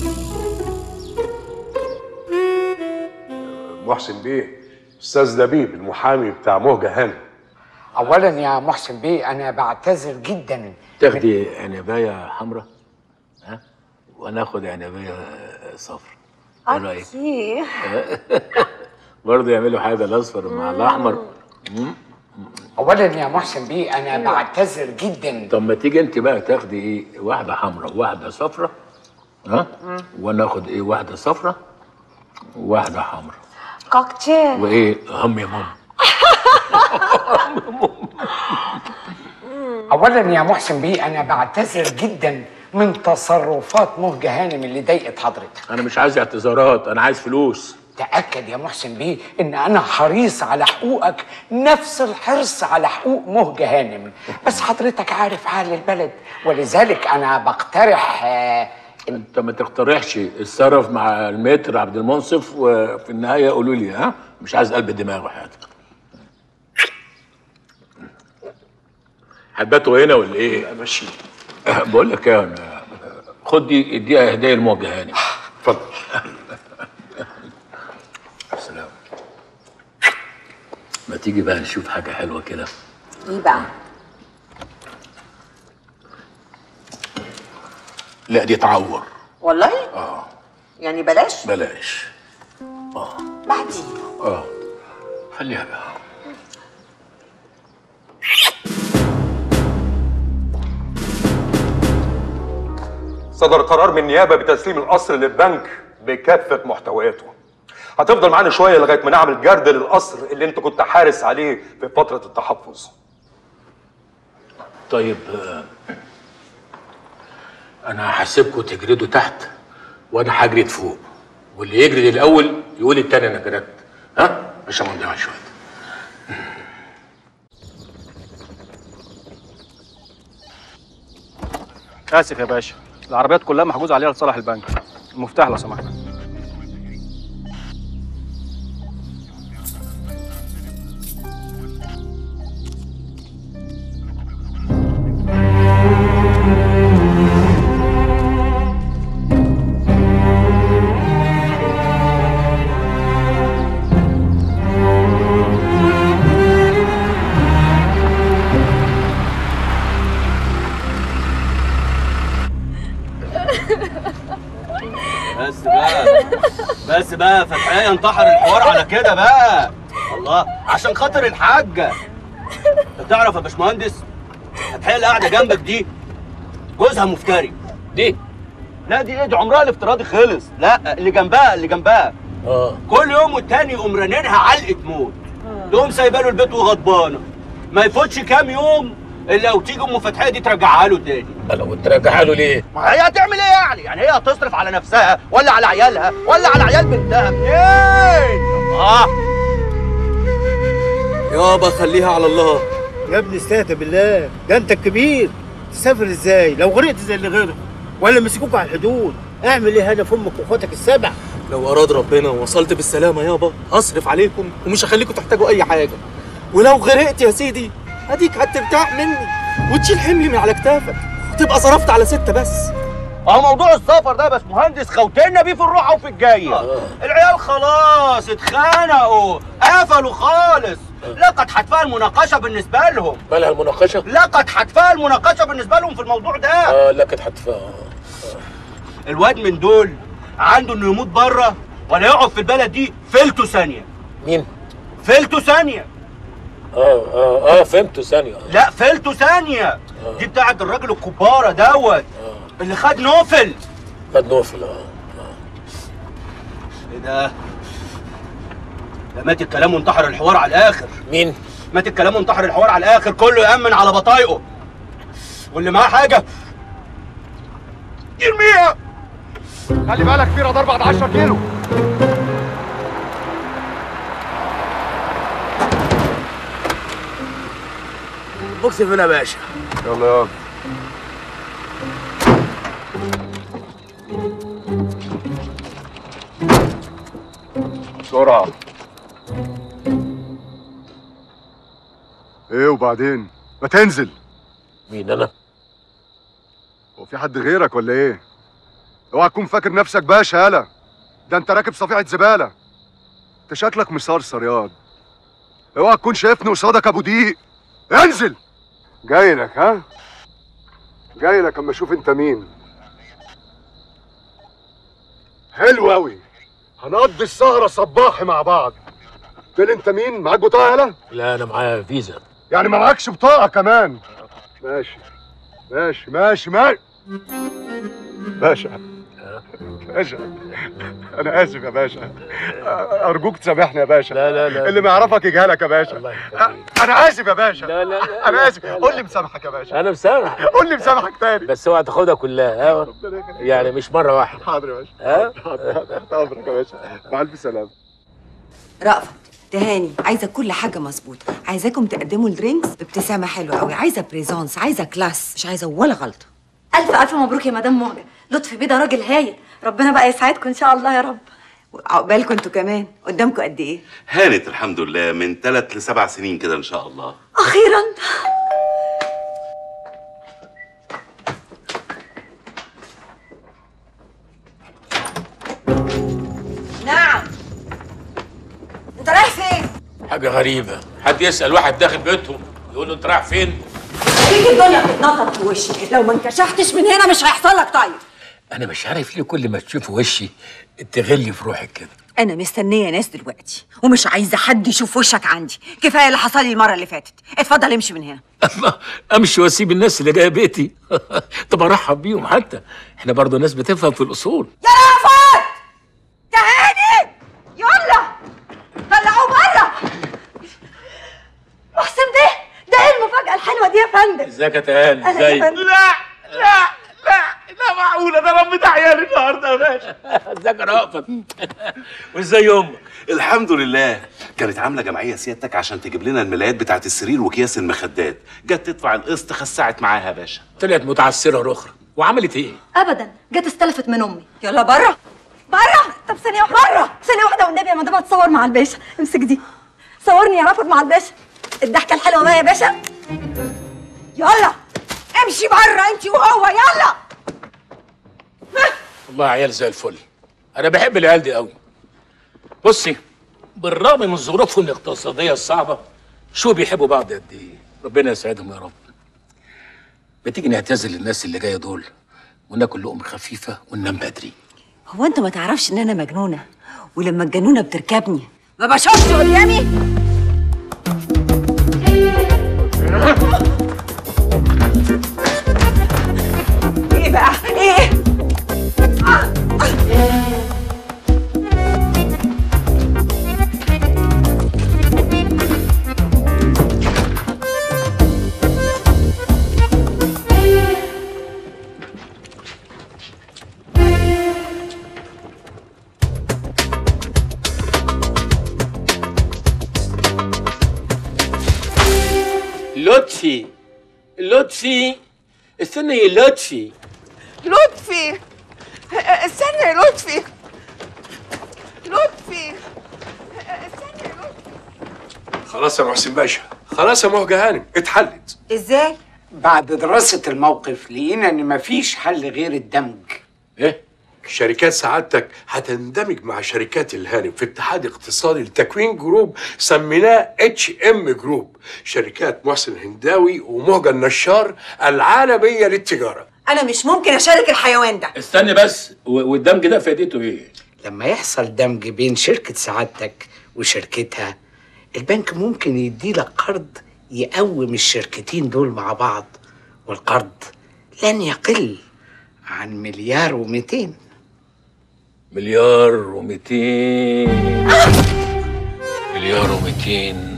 محسن بيه استاذ لبيب المحامي بتاع مهجة هانم اولا يا محسن بيه انا بعتذر جدا تاخدي عنبايه حمراء ها وناخد عنبايه صفراء ايه رايك اوكي برضه يعملوا حاجه الاصفر مع الاحمر مم. اولا يا محسن بيه انا بعتذر جدا طب ما تيجي انت بقى تاخدي ايه واحده حمراء وواحده صفراء ها وناخد ايه واحده صفراء وواحده حمراء كوكتيل وايه هم يا ماما اولا يا محسن بيه انا بعتذر جدا من تصرفات مهجة هانم اللي ضايقت حضرتك انا مش عايز اعتذارات انا عايز فلوس تأكد يا محسن بيه إن أنا حريص على حقوقك نفس الحرص على حقوق مهجة هانم بس حضرتك عارف حال البلد ولذلك أنا بقترح آه، انت ما تقترحش اتصرف مع المتر عبد المنصف وفي النهايه قولوا لي ها مش عايز قلب دماغ وحياتك هتباتوا هنا ولا ايه؟ ماشي بقول لك ايه انا خد دي اديها هديه لموجه هاني اتفضل سلام ما تيجي بقى نشوف حاجه حلوه كده ايه بقى لا دي تعور والله اه يعني بلاش بلاش بعدين اه خليها بقى صدر قرار من النيابه بتسليم القصر للبنك بكافه محتوياته هتفضل معانا شويه لغايه ما نعمل جرد للقصر اللي انت كنت حارس عليه في فتره التحفظ طيب آه، انا هسيبكم تجردوا تحت وانا هجرد فوق واللي يجرد الاول يقول التاني انا جردت ها عشان ما نضيعش وقت اسف يا باشا العربيات كلها محجوز عليها لصالح البنك المفتاح لو سمحت بس بقى بس بقى فتحية انتحر الحوار على كده بقى الله عشان خاطر الحاجة انت تعرف يا باشمهندس فتحية اللي قاعدة جنبك دي جوزها مفتري دي لا دي ايه دي عمرها الافتراضي خلص لا اللي جنبها اللي جنبها اه كل يوم والتاني يقوم رانينها علقة موت تقوم سايبه له البيت وغضبانة ما يفوتش كام يوم الا وتيجي ام فتحية دي ترجعها له تاني لو ترجعها له ليه؟ ما هي هتعمل ايه يعني؟ يعني هي هتصرف على نفسها ولا على عيالها ولا على عيال بنتها منين؟ اه يابا خليها على الله يا ابني استهدى بالله ده انت الكبير تسافر ازاي لو غرقت زي اللي غيرك ولا مسكوك على الحدود اعمل ايه هدف امك واخواتك السبع لو اراد ربنا ووصلت بالسلامه يابا هصرف عليكم ومش هخليكم تحتاجوا اي حاجه ولو غرقت يا سيدي اديك هترتاح مني وتشيل حملي من على كتافك وتبقى صرفت على ستة بس اه موضوع السفر ده بس مهندس خوتنا بيه في الروحه وفي الجايه العيال خلاص اتخانقوا قفلوا خالص لقد حتفها المناقشه بالنسبه لهم مالها المناقشه؟ لقد حتفها المناقشه بالنسبه لهم في الموضوع ده اه لكن هتفهم الواد من دول عنده انه يموت بره ولا يقعد في البلد دي فلته ثانيه مين؟ فلته ثانيه اه اه اه فهمته ثانيه لا فلته ثانيه دي بتاعت الراجل الكباره دوت اللي خد نوفل خد نوفل اه ايه ده ده مات الكلام وانتحر الحوار على الاخر مين؟ مات الكلام وانتحر الحوار على الاخر كله يامن على بطايقه واللي معاه حاجه يرميها خلي بالك في رادار بعد 10 كيلو بوكس فين يا باشا يلا يلا بسرعة ايه وبعدين ما تنزل مين انا؟ هو في حد غيرك ولا ايه اوعى تكون فاكر نفسك باشا يالا ده انت راكب صفيحه زباله انت شكلك مصرصر ياض اوعى تكون شايفني قصادك ابو دقيق انزل جاي لك ها جاي لك اما اشوف انت مين حلو قوي هنقضي السهره صباحي مع بعض قلت لي انت مين معاك بطاقه يالا لا انا معايا فيزا يعني ما معكش بطاقه كمان ماشي ماشي ماشي ماشي باشا باشا انا اسف يا باشا ارجوك تسامحني يا باشا لا لا لا اللي ما يعرفك يجهلك يا باشا الله يخليك انا اسف يا باشا لا لا لا انا اسف قول لي مسامحك يا باشا انا مسامح قول لي مسامحك تاني بس اوعى تاخدها كلها ها يعني مش مره واحده حاضر يا باشا ها حاضر تحت امرك يا باشا مع الف سلامه رأفت تهاني عايزه كل حاجه مظبوطه عايزاكم تقدموا الدرينكس بابتسامه حلوه قوي عايزه بريزونس عايزه كلاس مش عايزه ولا غلطه ألف ألف مبروك يا مدام مهجة لطفي بيه ده راجل هايل ربنا بقى يسعدكم إن شاء الله يا رب عقبالكم انتوا كمان قدامكم قد ايه هانت الحمد لله من ثلاث لسبع سنين كده ان شاء الله أخيرا نعم انت رايح فين حاجه غريبه حد يسال واحد داخل بيتهم يقول له انت رايح فين تيجي الدنيا بتتنطط في وشي لو ما انكشفتش من هنا مش هيحصل لك طيب انا مش عارف ليه كل ما تشوف وشي تغلي في روحك كده انا مستنيه ناس دلوقتي ومش عايزه حد يشوف وشك عندي كفايه اللي حصل لي المره اللي فاتت اتفضل امشي من هنا الله امشي واسيب الناس اللي جايه بيتي طب ارحب بيهم حتى احنا برضه ناس بتفهم في الاصول يا رافت تهاني يلا طلعوه بره محسن بيه ده إيه المفاجأة الحلوة دي يا فندم ازيك يا تهاني أهلا يا ازيك فندم. لا لا لا لا معقوله ده ربيت عيالي النهارده يا باشا ازيك يا رأفت وازاي امك الحمد لله كانت عامله جمعيه سيادتك عشان تجيب لنا الملايات بتاعت السرير واكياس المخدات جت تدفع القسط خسعت معاها يا باشا طلعت متعسره اخرى وعملت ايه أبدا جت استلفت من أمي يلا بره بره طب ثانية واحدة بره ثانية واحدة والنبي يا مدام هتصور مع الباشا امسك دي صورني يا رافض مع الباشا الضحكة الحلوة بقى يا باشا يلا امشي بره انت وهو يلا والله عيال زي الفل انا بحب العيال دي قوي بصي بالرغم من ظروفهم الاقتصاديه الصعبه شو بيحبوا بعض قد ايه ربنا يسعدهم يا رب بتيجي نعتذر للناس اللي جايه دول وناكل لقمه خفيفه وننام بدري هو انت ما تعرفش ان انا مجنونه ولما الجنونه بتركبني ما بشوفش قدامي ايه بقى ايه لطفي لطفي استنى يا لطفي لطفي استنى يا لطفي لطفي استنى يا لطفي خلاص يا محسن باشا خلاص يا مهجة هانم اتحلت ازاي؟ بعد دراسة الموقف لقينا ان مفيش حل غير الدمج ايه شركات سعادتك هتندمج مع شركات الهانم في اتحاد اقتصادي لتكوين جروب سميناه اتش ام جروب شركات محسن الهنداوي ومهجة النشار العالمية للتجارة انا مش ممكن اشارك الحيوان ده استني بس و- والدمج ده فائدته ايه لما يحصل دمج بين شركة سعادتك وشركتها البنك ممكن يديلك قرض يقوم الشركتين دول مع بعض والقرض لن يقل عن مليار ومئتين مليار ومئتين مليار ومئتين